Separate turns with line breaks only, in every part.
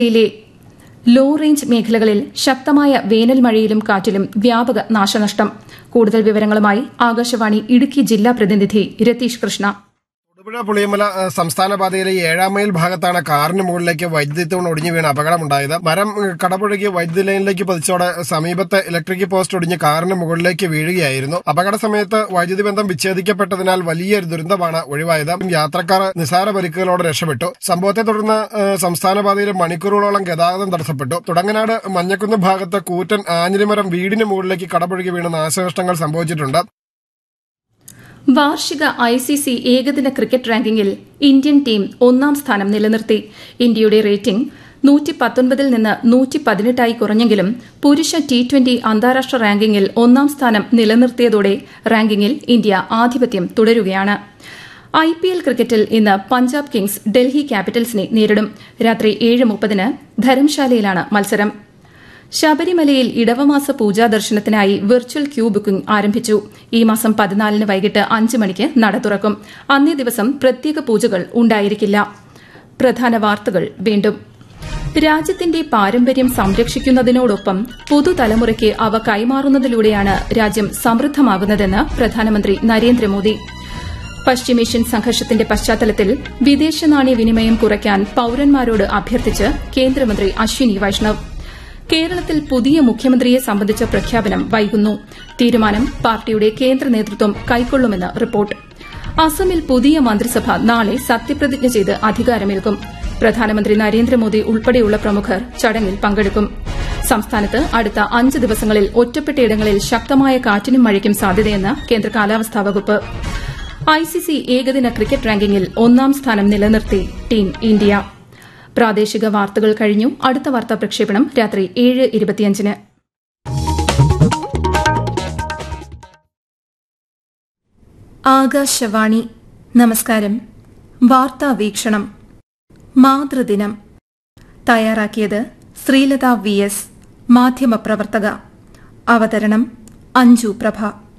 ജില്ലയിലെ law range മേഖലകളിൽ ശക്തമായ വേനൽ മഴയിലും കാറ്റിലും വ്യാപക നാശനഷ്ടം കൂടുതൽ വിവരങ്ങളുമായി ആകാശവാണി ഇടുക്കി ജില്ലാ പ്രതിനിധി രതീഷ് കൃഷ്ണ
തൊടുപുഴ പുളിയമല ഏഹ്, സംസ്ഥാന പാതയിലെ ഏഴാം മൈൽ ഭാഗത്താണ് കാറിന് മുകളിലേക്ക് വൈദ്യുതി തൂൺ ഒടിഞ്ഞു വീണ് അപകടമുണ്ടായത് മരം ഏഹ്, കടപുഴകി വൈദ്യുതി ലൈനിലേക്ക് പതിച്ചോടെ സമീപത്തെ ഇലക്ട്രിക് പോസ്റ്റ് ഒടിഞ്ഞ് കാറിന് മുകളിലേക്ക് വീഴുകയായിരുന്നു അപകട സമയത്ത് വൈദ്യുതി ബന്ധം വിച്ഛേദിക്കപ്പെട്ടതിനാൽ വലിയൊരു ദുരന്തമാണ് ഒഴിവായത് യാത്രക്കാർ നിസാര പരിക്കുകളോടെ രക്ഷപ്പെട്ടു സംഭവത്തെ തുടർന്ന് ഏഹ്, സംസ്ഥാന പാതയിൽ മണിക്കൂറുകളോളം ഗതാഗതം തടസ്സപ്പെട്ടു തുടങ്ങനാട് മഞ്ഞക്കുന്ന് ഭാഗത്ത് കൂറ്റൻ ആഞ്ഞിലിമരം വീടിന് മുകളിലേക്ക് കടപുഴകി വീണ് നാശനഷ്ടങ്ങൾ സംഭവിച്ചിട്ടുണ്ട്
വാർഷിക ഐ സി സി ഏകദിന ക്രിക്കറ്റ് റാങ്കിങ്ങിൽ ഇന്ത്യൻ ടീം ഒന്നാം സ്ഥാനം നിലനിർത്തി ഇന്ത്യയുടെ റേറ്റിംഗ് നൂറ്റി പത്തൊൻപതിൽ നിന്ന് നൂറ്റി പതിനെട്ടായി കുറഞ്ഞെങ്കിലും പുരുഷ ടി ട്വന്റി അന്താരാഷ്ട്ര റാങ്കിങ്ങിൽ ഒന്നാം സ്ഥാനം നിലനിർത്തിയതോടെ റാങ്കിങ്ങിൽ ഇന്ത്യ ആധിപത്യം തുടരുകയാണ് ഐ പി എൽ ക്രിക്കറ്റിൽ ഇന്ന് പഞ്ചാബ് കിങ്സ് ഡൽഹി ക്യാപിറ്റൽസിനെ നേരിടും രാത്രി ഏഴ് മുപ്പതിന് ധരംശാലയിലാണ് മത്സരം ശബരിമലയിൽ ഇടവമാസ പൂജാ ദർശനത്തിനായി വെർച്വൽ ക്യൂ ബുക്കിംഗ് ആരംഭിച്ചു ഈ മാസം പതിനാലിന് വൈകിട്ട് അഞ്ച് മണിക്ക് നട തുറക്കും അന്നേ ദിവസം പ്രത്യേക പൂജകൾ ഉണ്ടായിരിക്കില്ല പ്രധാന വാർത്തകൾ വീണ്ടും രാജ്യത്തിന്റെ പാരമ്പര്യം സംരക്ഷിക്കുന്നതിനോടൊപ്പം പുതുതലമുറയ്ക്ക് അവ കൈമാറുന്നതിലൂടെയാണ് രാജ്യം സമൃദ്ധമാകുന്നതെന്ന് പ്രധാനമന്ത്രി നരേന്ദ്രമോദി പശ്ചിമേഷ്യൻ സംഘർഷത്തിന്റെ പശ്ചാത്തലത്തിൽ വിദേശ നാണയ വിനിമയം കുറയ്ക്കാൻ പൌരന്മാരോട് അഭ്യർത്ഥിച്ച് കേന്ദ്രമന്ത്രി അശ്വിനി വൈഷ്ണവ് കേരളത്തിൽ പുതിയ മുഖ്യമന്ത്രിയെ സംബന്ധിച്ച പ്രഖ്യാപനം വൈകുന്നു തീരുമാനം പാർട്ടിയുടെ കേന്ദ്ര നേതൃത്വം കൈക്കൊള്ളുമെന്ന് റിപ്പോർട്ട് അസമിൽ പുതിയ മന്ത്രിസഭ നാളെ സത്യപ്രതിജ്ഞ ചെയ്ത് അധികാരമേൽക്കും പ്രധാനമന്ത്രി നരേന്ദ്രമോദി ഉൾപ്പെടെയുള്ള പ്രമുഖർ ചടങ്ങിൽ പങ്കെടുക്കും സംസ്ഥാനത്ത് അടുത്ത അഞ്ച് ദിവസങ്ങളിൽ ഒറ്റപ്പെട്ടയിടങ്ങളിൽ ശക്തമായ കാറ്റിനും മഴയ്ക്കും സാധ്യതയെന്ന് കേന്ദ്ര കാലാവസ്ഥാ വകുപ്പ് ഐസിസി ഏകദിന ക്രിക്കറ്റ് റാങ്കിങ്ങിൽ ഒന്നാം സ്ഥാനം നിലനിർത്തി ടീം ഇന്ത്യ പ്രാദേശിക വാർത്തകൾ കഴിഞ്ഞു അടുത്ത വാർത്താ പ്രക്ഷേപണം രാത്രി ഏഴ് ഇരുപത്തിയഞ്ചിന്
ആകാശവാണി നമസ്കാരം വാർത്താ വീക്ഷണം മാതൃദിനം തയ്യാറാക്കിയത് ശ്രീലത വി എസ് മാധ്യമപ്രവർത്തക അവതരണം അഞ്ജു പ്രഭ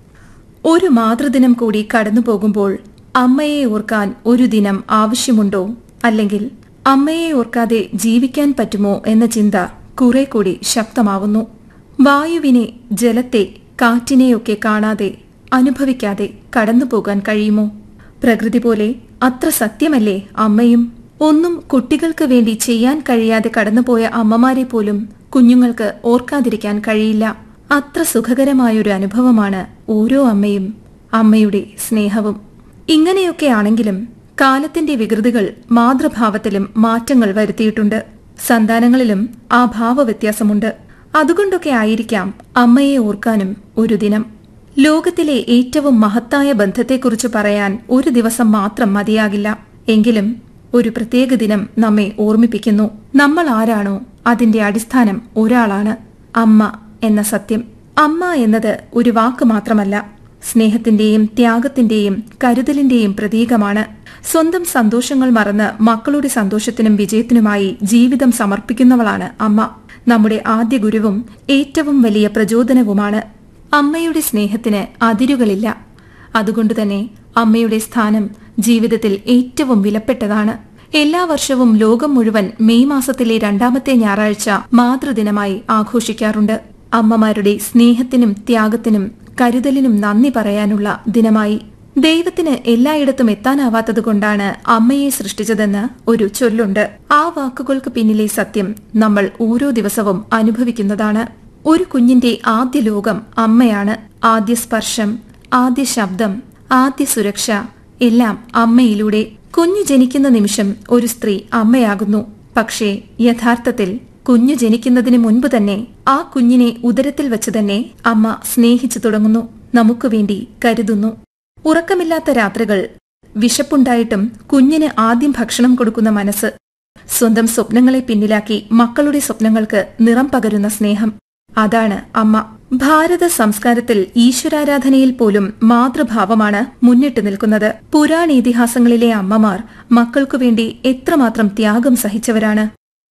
ഒരു മാതൃദിനം കൂടി കടന്നുപോകുമ്പോൾ അമ്മയെ ഓർക്കാൻ ഒരു ദിനം ആവശ്യമുണ്ടോ അല്ലെങ്കിൽ അമ്മയെ ഓർക്കാതെ ജീവിക്കാൻ പറ്റുമോ എന്ന ചിന്ത കുറെ കൂടി ശക്തമാവുന്നു വായുവിനെ ജലത്തെ കാറ്റിനെയൊക്കെ കാണാതെ അനുഭവിക്കാതെ കടന്നുപോകാൻ കഴിയുമോ പ്രകൃതി പോലെ അത്ര സത്യമല്ലേ അമ്മയും ഒന്നും കുട്ടികൾക്ക് വേണ്ടി ചെയ്യാൻ കഴിയാതെ കടന്നുപോയ അമ്മമാരെ പോലും കുഞ്ഞുങ്ങൾക്ക് ഓർക്കാതിരിക്കാൻ കഴിയില്ല അത്ര സുഖകരമായൊരു അനുഭവമാണ് ഓരോ അമ്മയും അമ്മയുടെ സ്നേഹവും ഇങ്ങനെയൊക്കെ ആണെങ്കിലും കാലത്തിന്റെ വികൃതികൾ മാതൃഭാവത്തിലും മാറ്റങ്ങൾ വരുത്തിയിട്ടുണ്ട് സന്താനങ്ങളിലും ആ ഭാവവ്യത്യാസമുണ്ട് അതുകൊണ്ടൊക്കെ ആയിരിക്കാം അമ്മയെ ഓർക്കാനും ഒരു ദിനം ലോകത്തിലെ ഏറ്റവും മഹത്തായ ബന്ധത്തെക്കുറിച്ച് പറയാൻ ഒരു ദിവസം മാത്രം മതിയാകില്ല എങ്കിലും ഒരു പ്രത്യേക ദിനം നമ്മെ ഓർമ്മിപ്പിക്കുന്നു നമ്മൾ ആരാണോ അതിന്റെ അടിസ്ഥാനം ഒരാളാണ് അമ്മ എന്ന സത്യം അമ്മ എന്നത് ഒരു വാക്ക് മാത്രമല്ല സ്നേഹത്തിന്റെയും ത്യാഗത്തിന്റെയും കരുതലിന്റെയും പ്രതീകമാണ് സ്വന്തം സന്തോഷങ്ങൾ മറന്ന് മക്കളുടെ സന്തോഷത്തിനും വിജയത്തിനുമായി ജീവിതം സമർപ്പിക്കുന്നവളാണ് അമ്മ നമ്മുടെ ആദ്യ ഗുരുവും ഏറ്റവും വലിയ പ്രചോദനവുമാണ് അമ്മയുടെ സ്നേഹത്തിന് അതിരുകളില്ല അതുകൊണ്ടുതന്നെ അമ്മയുടെ സ്ഥാനം ജീവിതത്തിൽ ഏറ്റവും വിലപ്പെട്ടതാണ് എല്ലാ വർഷവും ലോകം മുഴുവൻ മെയ് മാസത്തിലെ രണ്ടാമത്തെ ഞായറാഴ്ച മാതൃദിനമായി ആഘോഷിക്കാറുണ്ട് അമ്മമാരുടെ സ്നേഹത്തിനും ത്യാഗത്തിനും കരുതലിനും നന്ദി പറയാനുള്ള ദിനമായി ദൈവത്തിന് എല്ലായിടത്തും എത്താനാവാത്തതുകൊണ്ടാണ് അമ്മയെ സൃഷ്ടിച്ചതെന്ന് ഒരു ചൊല്ലുണ്ട് ആ വാക്കുകൾക്ക് പിന്നിലെ സത്യം നമ്മൾ ഓരോ ദിവസവും അനുഭവിക്കുന്നതാണ് ഒരു കുഞ്ഞിന്റെ ആദ്യ ലോകം അമ്മയാണ് ആദ്യ സ്പർശം ആദ്യ ശബ്ദം ആദ്യ സുരക്ഷ എല്ലാം അമ്മയിലൂടെ കുഞ്ഞു ജനിക്കുന്ന നിമിഷം ഒരു സ്ത്രീ അമ്മയാകുന്നു പക്ഷേ യഥാർത്ഥത്തിൽ കുഞ്ഞു ജനിക്കുന്നതിന് മുൻപ് തന്നെ ആ കുഞ്ഞിനെ ഉദരത്തിൽ വെച്ച് തന്നെ അമ്മ സ്നേഹിച്ചു തുടങ്ങുന്നു നമുക്ക് വേണ്ടി കരുതുന്നു ഉറക്കമില്ലാത്ത രാത്രികൾ വിശപ്പുണ്ടായിട്ടും കുഞ്ഞിന് ആദ്യം ഭക്ഷണം കൊടുക്കുന്ന മനസ്സ് സ്വന്തം സ്വപ്നങ്ങളെ പിന്നിലാക്കി മക്കളുടെ സ്വപ്നങ്ങൾക്ക് നിറം പകരുന്ന സ്നേഹം അതാണ് അമ്മ ഭാരത സംസ്കാരത്തിൽ ഈശ്വരാരാധനയിൽ പോലും മാതൃഭാവമാണ് മുന്നിട്ട് നിൽക്കുന്നത് പുരാണേതിഹാസങ്ങളിലെ അമ്മമാർ മക്കൾക്കു വേണ്ടി എത്രമാത്രം ത്യാഗം സഹിച്ചവരാണ്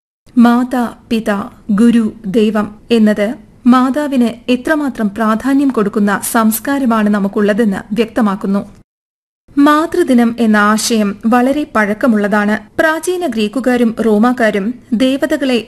മാതാ പിത ഗുരു ദൈവം എന്നത് മാതാവിന് എത്രമാത്രം പ്രാധാന്യം കൊടുക്കുന്ന സംസ്കാരമാണ് നമുക്കുള്ളതെന്ന് വ്യക്തമാക്കുന്നു മാതൃദിനം എന്ന ആശയം വളരെ പഴക്കമുള്ളതാണ് പ്രാചീന ഗ്രീക്കുകാരും റോമാക്കാരും ദേവതകളെ